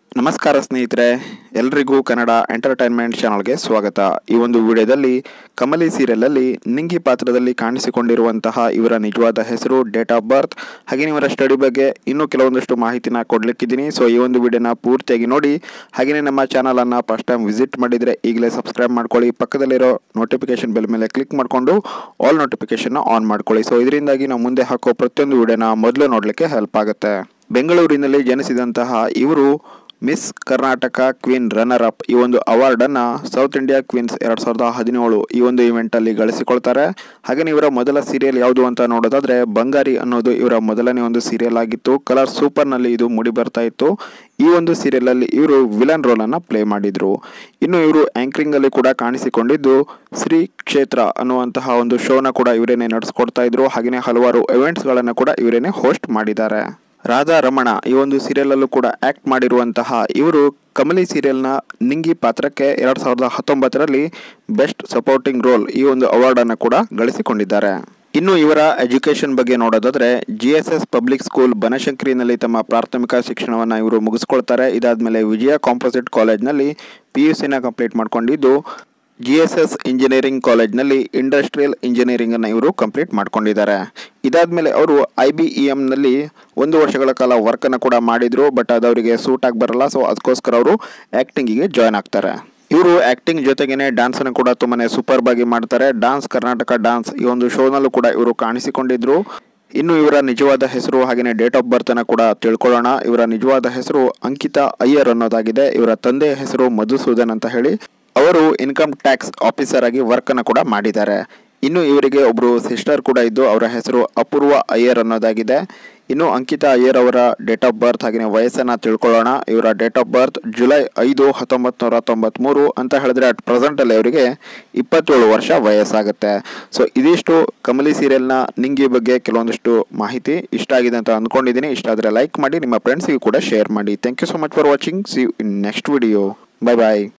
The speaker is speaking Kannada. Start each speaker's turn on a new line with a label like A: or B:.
A: ನಮಸ್ಕಾರ ಸ್ನೇಹಿತರೆ ಎಲ್ರಿಗೂ ಕನ್ನಡ ಎಂಟರ್ಟೈನ್ಮೆಂಟ್ ಚಾನಲ್ಗೆ ಸ್ವಾಗತ ಈ ಒಂದು ವಿಡಿಯೋದಲ್ಲಿ ಕಮಲಿ ಸೀರಿಯಲಲ್ಲಿ ನಿಂಗಿ ಪಾತ್ರದಲ್ಲಿ ಕಾಣಿಸಿಕೊಂಡಿರುವಂತಹ ಇವರ ನಿಜವಾದ ಹೆಸರು ಡೇಟ್ ಆಫ್ ಬರ್ತ್ ಹಾಗೆ ಇವರ ಸ್ಟಡಿ ಬಗ್ಗೆ ಇನ್ನೂ ಕೆಲವೊಂದಷ್ಟು ಮಾಹಿತಿನ ಕೊಡ್ಲಿಕ್ಕಿದ್ದೀನಿ ಸೊ ಈ ಒಂದು ವಿಡಿಯೋನ ಪೂರ್ತಿಯಾಗಿ ನೋಡಿ ಹಾಗೆಯೇ ನಮ್ಮ ಚಾನಲನ್ನು ಫಸ್ಟ್ ಟೈಮ್ ವಿಸಿಟ್ ಮಾಡಿದರೆ ಈಗಲೇ ಸಬ್ಸ್ಕ್ರೈಬ್ ಮಾಡ್ಕೊಳ್ಳಿ ಪಕ್ಕದಲ್ಲಿರೋ ನೋಟಿಫಿಕೇಶನ್ ಬೆಲ್ ಮೇಲೆ ಕ್ಲಿಕ್ ಮಾಡಿಕೊಂಡು ಆಲ್ ನೋಟಿಫಿಕೇಶನ್ನ ಆನ್ ಮಾಡ್ಕೊಳ್ಳಿ ಸೊ ಇದರಿಂದಾಗಿ ನಾವು ಮುಂದೆ ಹಾಕೋ ಪ್ರತಿಯೊಂದು ವಿಡಿಯೋನ ಮೊದಲು ನೋಡಲಿಕ್ಕೆ ಹೆಲ್ಪ್ ಆಗುತ್ತೆ ಬೆಂಗಳೂರಿನಲ್ಲಿ ಜನಿಸಿದಂತಹ ಇವರು miss Karnataka queen runner up ಈ ಒಂದು ಅವಾರ್ಡನ್ನು ಸೌತ್ ಇಂಡಿಯಾ ಕ್ವೀನ್ಸ್ ಎರಡು ಸಾವಿರದ ಹದಿನೇಳು ಈ ಒಂದು ಇವೆಂಟಲ್ಲಿ ಗಳಿಸಿಕೊಳ್ತಾರೆ ಹಾಗೆಯೇ ಇವರ ಮೊದಲ ಸೀರಿಯಲ್ ಯಾವುದು ಅಂತ ನೋಡೋದಾದ್ರೆ ಬಂಗಾರಿ ಅನ್ನೋದು ಇವರ ಮೊದಲನೇ ಒಂದು ಸೀರಿಯಲ್ ಆಗಿತ್ತು ಕಲರ್ ಸೂಪರ್ನಲ್ಲಿ ಇದು ಮೂಡಿ ಬರ್ತಾ ಇತ್ತು ಈ ಒಂದು ಸೀರಿಯಲಲ್ಲಿ ಇವರು ವಿಲನ್ ರೋಲನ್ನು ಪ್ಲೇ ಮಾಡಿದರು ಇನ್ನು ಇವರು ಆ್ಯಂಕರಿಂಗಲ್ಲಿ ಕೂಡ ಕಾಣಿಸಿಕೊಂಡಿದ್ದು ಶ್ರೀ ಕ್ಷೇತ್ರ ಅನ್ನುವಂತಹ ಒಂದು ಶೋನ ಕೂಡ ಇವರೇನೆ ನಡೆಸ್ಕೊಡ್ತಾ ಇದ್ರು ಹಾಗೆಯೇ ಹಲವಾರು ಇವೆಂಟ್ಸ್ಗಳನ್ನು ಕೂಡ ಇವರೇನೆ ಹೋಸ್ಟ್ ಮಾಡಿದ್ದಾರೆ ರಾಧಾ ರಮಣ ಈ ಒಂದು ಸೀರಿಯಲಲ್ಲೂ ಕೂಡ ಆ್ಯಕ್ಟ್ ಮಾಡಿರುವಂತಹ ಇವರು ಕಮಲಿ ಸೀರಿಯಲ್ನ ನಿಂಗಿ ಪಾತ್ರಕ್ಕೆ ಎರಡು ಸಾವಿರದ ಹತ್ತೊಂಬತ್ತರಲ್ಲಿ ಬೆಸ್ಟ್ ಸಪೋರ್ಟಿಂಗ್ ರೋಲ್ ಈ ಒಂದು ಅವಾರ್ಡನ್ನು ಕೂಡ ಗಳಿಸಿಕೊಂಡಿದ್ದಾರೆ ಇನ್ನು ಇವರ ಎಜುಕೇಷನ್ ಬಗ್ಗೆ ನೋಡೋದಾದ್ರೆ G S S public school ಬನಶಂಕರಿನಲ್ಲಿ ತಮ್ಮ ಪ್ರಾಥಮಿಕ ಶಿಕ್ಷಣವನ್ನು ಇವರು ಮುಗಿಸ್ಕೊಳ್ತಾರೆ ಇದಾದಮೇಲೆ ವಿಜಯ ಕಾಂಪೋಸಿಟ್ ಕಾಲೇಜ್ನಲ್ಲಿ ಪಿ ಯು ಸಿನ ಕಂಪ್ಲೀಟ್ ಮಾಡ್ಕೊಂಡಿದ್ದು ಜಿ ಎಸ್ ಎಸ್ ಇಂಜಿನಿಯರಿಂಗ್ ಕಾಲೇಜ್ನಲ್ಲಿ ಇಂಡಸ್ಟ್ರಿಯಲ್ ಇಂಜಿನಿಯರಿಂಗನ್ನು ಇವರು ಕಂಪ್ಲೀಟ್ ಮಾಡ್ಕೊಂಡಿದ್ದಾರೆ ಇದಾದಮೇಲೆ ಅವರು ಐ ಬಿ ಇ ಎಮ್ನಲ್ಲಿ ಒಂದು ವರ್ಷಗಳ ಕಾಲ ವರ್ಕನ್ನು ಕೂಡ ಮಾಡಿದರು ಬಟ್ ಅದು ಅವರಿಗೆ ಸೂಟ್ ಆಗಿ ಬರಲ್ಲ ಸೊ ಅದಕ್ಕೋಸ್ಕರ ಅವರು ಆ್ಯಕ್ಟಿಂಗಿಗೆ ಜಾಯ್ನ್ ಆಗ್ತಾರೆ ಇವರು ಆ್ಯಕ್ಟಿಂಗ್ ಜೊತೆಗೇನೆ ಡ್ಯಾನ್ಸನ್ನು ಕೂಡ ತುಂಬಾ ಸೂಪರ್ಬ್ ಆಗಿ ಮಾಡ್ತಾರೆ ಡಾನ್ಸ್ ಕರ್ನಾಟಕ ಡಾನ್ಸ್ ಈ ಒಂದು ಶೋನಲ್ಲೂ ಕೂಡ ಇವರು ಕಾಣಿಸಿಕೊಂಡಿದ್ರು ಇನ್ನು ಇವರ ನಿಜವಾದ ಹೆಸರು ಹಾಗೆಯೇ ಡೇಟ್ ಆಫ್ ಬರ್ತನ್ನು ಕೂಡ ತಿಳ್ಕೊಳ್ಳೋಣ ಇವರ ನಿಜವಾದ ಹೆಸರು ಅಂಕಿತಾ ಅಯ್ಯರ್ ಅನ್ನೋದಾಗಿದೆ ಇವರ ತಂದೆಯ ಹೆಸರು ಮಧುಸೂದನ್ ಅಂತ ಹೇಳಿ ಅವರು ಇನ್ಕಮ್ ಟ್ಯಾಕ್ಸ್ ಆಫೀಸರ್ ಆಗಿ ವರ್ಕನ್ನು ಕೂಡ ಮಾಡಿದ್ದಾರೆ ಇನ್ನು ಇವರಿಗೆ ಒಬ್ಬರು ಸಿಸ್ಟರ್ ಕೂಡ ಇದ್ದು ಅವರ ಹೆಸರು ಅಪೂರ್ವ ಅಯ್ಯರ್ ಅನ್ನೋದಾಗಿದೆ ಇನ್ನು ಅಂಕಿತಾ ಅಯ್ಯರ್ ಅವರ ಡೇಟ್ ಆಫ್ ಬರ್ತ್ ಹಾಗೆಯೇ ವಯಸ್ಸನ್ನು ತಿಳ್ಕೊಳ್ಳೋಣ ಇವರ ಡೇಟ್ ಆಫ್ ಬರ್ತ್ ಜುಲೈ ಐದು ಹತ್ತೊಂಬತ್ತು ನೂರ ತೊಂಬತ್ತ್ಮೂರು ಅಂತ ಹೇಳಿದ್ರೆ ಅಟ್ ಪ್ರೆಸೆಂಟಲ್ಲಿ ಅವರಿಗೆ ಇಪ್ಪತ್ತೇಳು ವರ್ಷ ವಯಸ್ಸಾಗುತ್ತೆ ಸೊ ಇದಿಷ್ಟು ಕಮಲಿ ಸೀರಿಯಲ್ನ ನಿಂಗಿ ಬಗ್ಗೆ ಕೆಲವೊಂದಿಷ್ಟು ಮಾಹಿತಿ ಇಷ್ಟ ಆಗಿದೆ ಅಂತ ಅಂದ್ಕೊಂಡಿದ್ದೀನಿ ಇಷ್ಟ ಆದರೆ ಲೈಕ್ ಮಾಡಿ ನಿಮ್ಮ ಫ್ರೆಂಡ್ಸಿಗೂ ಕೂಡ ಶೇರ್ ಮಾಡಿ thank you so much for watching see in next video bye bye